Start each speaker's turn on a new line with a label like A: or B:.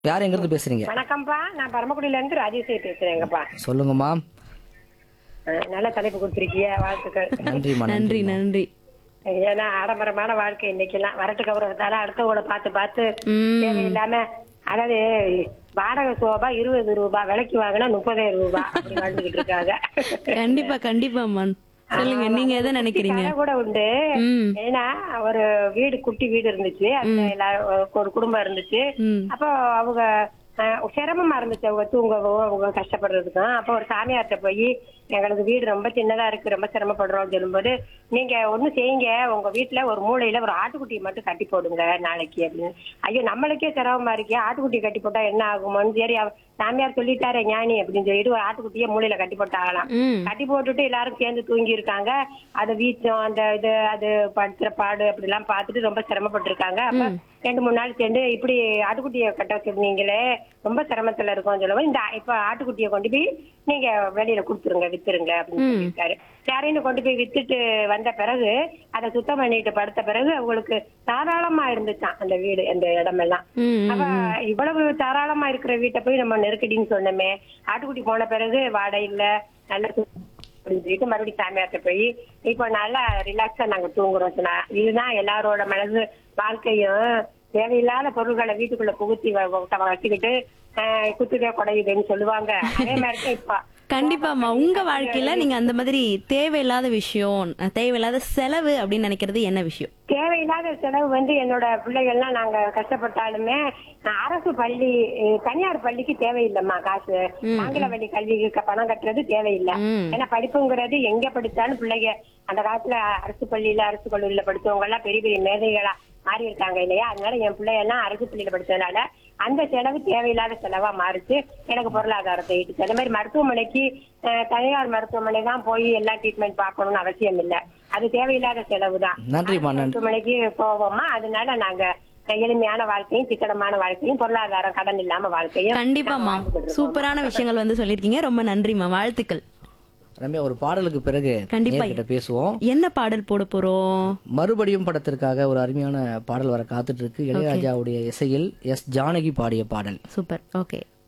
A: யார் எங்க இருந்து பேசுறீங்க
B: வணக்கம்ப்பா நான் பரமக்குடியில இருந்து ராஜேஸ்வரி பேசுறேங்கப்பா
A: சொல்லுங்கம்மா
B: அஹ் நல்ல தலைப்பு கொடுத்துருக்கீங்க வாழ்த்துக்கள்
A: நன்றிம்மா
C: நன்றி நன்றி
B: ஏன்னா ஆடம்பரமான வாழ்க்கை இன்னைக்கெல்லாம் வரட்டு கௌரவத்தால அடுத்தவங்கள பார்த்து பார்த்து
C: ம்.
B: தேவையில்லாம அதாவது வாடகை சோபா இருபது ரூபாய் விலைக்கு வாங்கினா முப்பதாயிரம் ரூபாய் அப்படி வாழ்ந்துகிட்டு இருக்காங்க
C: கண்டிப்பா கண்டிப்பாம்மா சொல்லுங்க நீங்க எதை நினைக்கிறீங்க
B: கதை கூட உண்டு
C: ம்
B: ஏன்னா ஒரு வீடு குட்டி வீடு இருந்துச்சு அதுல எல்லாரும் ஒரு குடும்பம் இருந்துச்சு
C: ம்
B: அப்போ அவங்க அஹ், சிரமமா இருந்துச்சு அவங்க தூங்கவும் அவங்க கஷ்டப்படுறதுக்கும் அப்போ ஒரு சாமியார்ட்ட போய் எங்களுக்கு வீடு ரொம்ப சின்னதா இருக்கு ரொம்ப சிரமப்படுறோம் சொல்லும்போது நீங்க ஒண்ணு செய்யுங்க உங்க வீட்டுல ஒரு மூலையில ஒரு ஆட்டுக்குட்டியை மட்டும் கட்டி போடுங்க நாளைக்கு அப்படின்னு ஐயோ நம்மளுக்கே சிரமமா இருக்கே ஆட்டுக்குட்டி கட்டி போட்டா என்ன ஆகுமோன்னு சரி அவ- சாமியார் சொல்லிட்டாரே ஞானி அப்படின்னு சொல்லிட்டு ஒரு ஆட்டுக்குட்டியை மூலையில கட்டி போட்டாங்களாம்
C: ம்
B: கட்டி போட்டுட்டு எல்லாரும் சேர்ந்து தூங்கி இருக்காங்க அது வீச்சம் அந்த இது அது படுத்துற பாடு அப்படி எல்லாம் பார்த்துட்டு ரொம்ப சிரமப்பட்டு இருக்காங்க அப்ப ரெண்டு மூணு நாள் சேர்ந்து இப்படி ஆட்டுக்குட்டியை கட்ட வச்சிருந்தீங்களே ரொம்ப சிரமத்துல இருக்கோம் சொல்லுவோம் இந்த இப்ப ஆட்டுக்குட்டியை கொண்டு போய் நீங்க வெளியில கொடுத்துருங்க வித்துருங்க அப்படின்னு சொல்லியிருக்காரு சரின்னு கொண்டு போய் வித்துட்டு வந்த பிறகு அதை சுத்தம் பண்ணிட்டு படுத்த பிறகு அவங்களுக்கு தாராளமா இருந்துச்சான் அந்த வீடு அந்த இடமெல்லாம்
C: ம்
B: அப்ப இவ்வளவு தாராளமா இருக்கிற வீட்டை போய் நம்ம நெருக்கடின்னு சொன்னோமே ஆட்டுக்குட்டி போன பிறகு வாடகை இல்ல நல்ல சு- அப்படின்னு சொல்லிட்டு மறுபடியும் சாமியார்ட்ட போய் இப்போ நல்லா ரிலாக்ஸா நாங்க தூங்குறோம் சொன்னா இதுதான் எல்லாரோட மனசு வாழ்க்கையும் தேவையில்லாத பொருள்களை வீட்டுக்குள்ள புகுத்தி வ- வ- வச்சுக்கிட்டு ஆஹ், குத்துதே குடையுதுன்னு சொல்லுவாங்க அதே மாதிரி தான் இப்ப
C: கண்டிப்பாம்மா உங்க வாழ்க்கையில நீங்க அந்த மாதிரி தேவையில்லாத விஷயம் அஹ், தேவையில்லாத செலவு அப்படின்னு நினைக்கிறது என்ன விஷயம்
B: தேவையில்லாத செலவு வந்து என்னோட பிள்ளைகள்லாம் நாங்க கஷ்டப்பட்டாலுமே நான் அரசு பள்ளி அஹ், தனியார் பள்ளிக்கு தேவையில்லைம்மா காசு ஆங்கில வழி கல்விக்கு க- பணம் கட்டுறது தேவையில்லை
C: ம்.
B: ஏன்னா படிப்புங்கிறது எங்க படிச்சாலும் பிள்ளைங்க அந்த காலத்துல அரசு பள்ளியில அரசு கல்லூரியில படிச்சவங்க எல்லாம் பெரிய பெரிய மேதைகளா மாறி இருக்காங்க இல்லையா அதனால என் பிள்ளையெல்லாம் அரசு பள்ளியில படிச்சதுனால அந்த செலவு தேவையில்லாத செலவா மாறிச்சு எனக்கு பொருளாதாரத்தை ஈட்டுச்சு அதே மாதிரி மருத்துவமனைக்கு அஹ், தனியார் மருத்துவமனை தான் போய் எல்லா ட்ரீட்மெண்ட் பார்க்கணும்னு அவசியம் இல்லை அது தேவையில்லாத செலவு தான்
A: நன்றிம்மா நன்றி
B: மருத்துவமனைக்கு போவோமா அதனால நாங்க எளிமையான வாழ்க்கையும் சிக்கனமான வாழ்க்கையும் பொருளாதாரம் கடன் இல்லாம வாழ்க்கையும்
C: கண்டிப்பாம்மா சூப்பரான விஷயங்கள் வந்து சொல்லிருக்கீங்க ரொம்ப நன்றிம்மா வாழ்த்துக்கள்
A: ரம்யா ஒரு பாடலுக்கு பிறகு
C: கண்டிப்பா.
A: கிட்ட பேசுவோம்
C: என்ன பாடல் போட போறோம்
A: மறுபடியும் படத்திற்காக ஒரு அருமையான பாடல் வர காத்துட்டு இருக்கு இளையராஜாவுடைய இசையில் எஸ் ஜானகி பாடிய பாடல்
C: சூப்பர் ஓகே